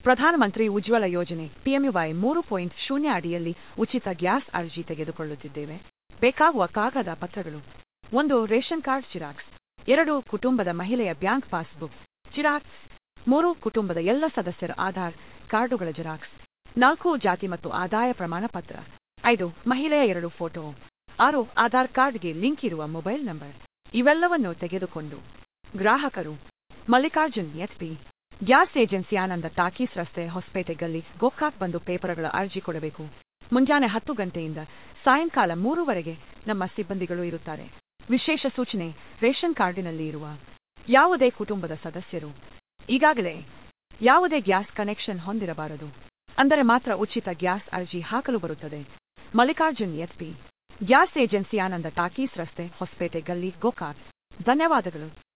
ಪ್ರಧಾನಮಂತ್ರಿ ಉಜ್ವಲ ಯೋಜನೆ ಪಿಎಂಯುವೈ ಮೂರು ಪಾಯಿಂಟ್ ಶೂನ್ಯ ಅಡಿಯಲ್ಲಿ ಉಚಿತ ಗ್ಯಾಸ್ ಅರ್ಜಿ ತೆಗೆದುಕೊಳ್ಳುತ್ತಿದ್ದೇವೆ ಬೇಕಾಗುವ ಕಾಗದ ಪತ್ರಗಳು ಒಂದು ರೇಷನ್ ಕಾರ್ಡ್ ಚಿರಾಕ್ಸ್ ಎರಡು ಕುಟುಂಬದ ಮಹಿಳೆಯ ಬ್ಯಾಂಕ್ ಪಾಸ್ಬುಕ್ ಚಿರಾಕ್ಸ್ ಮೂರು ಕುಟುಂಬದ ಎಲ್ಲ ಸದಸ್ಯರ ಆಧಾರ್ ಕಾರ್ಡುಗಳ ಜೆರಾಕ್ಸ್ ನಾಲ್ಕು ಜಾತಿ ಮತ್ತು ಆದಾಯ ಪ್ರಮಾಣ ಪತ್ರ ಐದು ಮಹಿಳೆಯ ಎರಡು ಫೋಟೋ ಆರು ಆಧಾರ್ ಕಾರ್ಡ್ಗೆ ಲಿಂಕ್ ಇರುವ ಮೊಬೈಲ್ ನಂಬರ್ ಇವೆಲ್ಲವನ್ನು ತೆಗೆದುಕೊಂಡು ಗ್ರಾಹಕರು Mallikarjun HP gas agency Ananda talkies ರಸ್ತೆ ಹೊಸಪೇಟೆ ಗಲ್ಲಿ ಗೋಕಾಕ್ ಬಂದು ಪೇಪರ್ಗಳ ಅರ್ಜಿ ಕೊಡಬೇಕು ಮುಂಜಾನೆ ಹತ್ತು ಗಂಟೆಯಿಂದ ಸಾಯಂಕಾಲ ಮೂರುವರೆಗೆ ನಮ್ಮ ಸಿಬ್ಬಂದಿಗಳು ಇರುತ್ತಾರೆ ವಿಶೇಷ ಸೂಚನೆ ರೇಷನ್ ಕಾರ್ಡಿನಲ್ಲಿ ಇರುವ ಯಾವುದೇ ಕುಟುಂಬದ ಸದಸ್ಯರು ಈಗಾಗಲೇ ಯಾವುದೇ ಗ್ಯಾಸ್ ಕನೆಕ್ಷನ್ ಹೊಂದಿರಬಾರದು ಅಂದರೆ ಮಾತ್ರ ಉಚಿತ ಗ್ಯಾಸ್ ಅರ್ಜಿ ಹಾಕಲು ಬರುತ್ತದೆ Mallikarjun HP gas agency Ananda talkies ರಸ್ತೆ ಹೊಸಪೇಟೆ ಗಲ್ಲಿ ಗೋಕಾಕ್ ಧನ್ಯವಾದಗಳು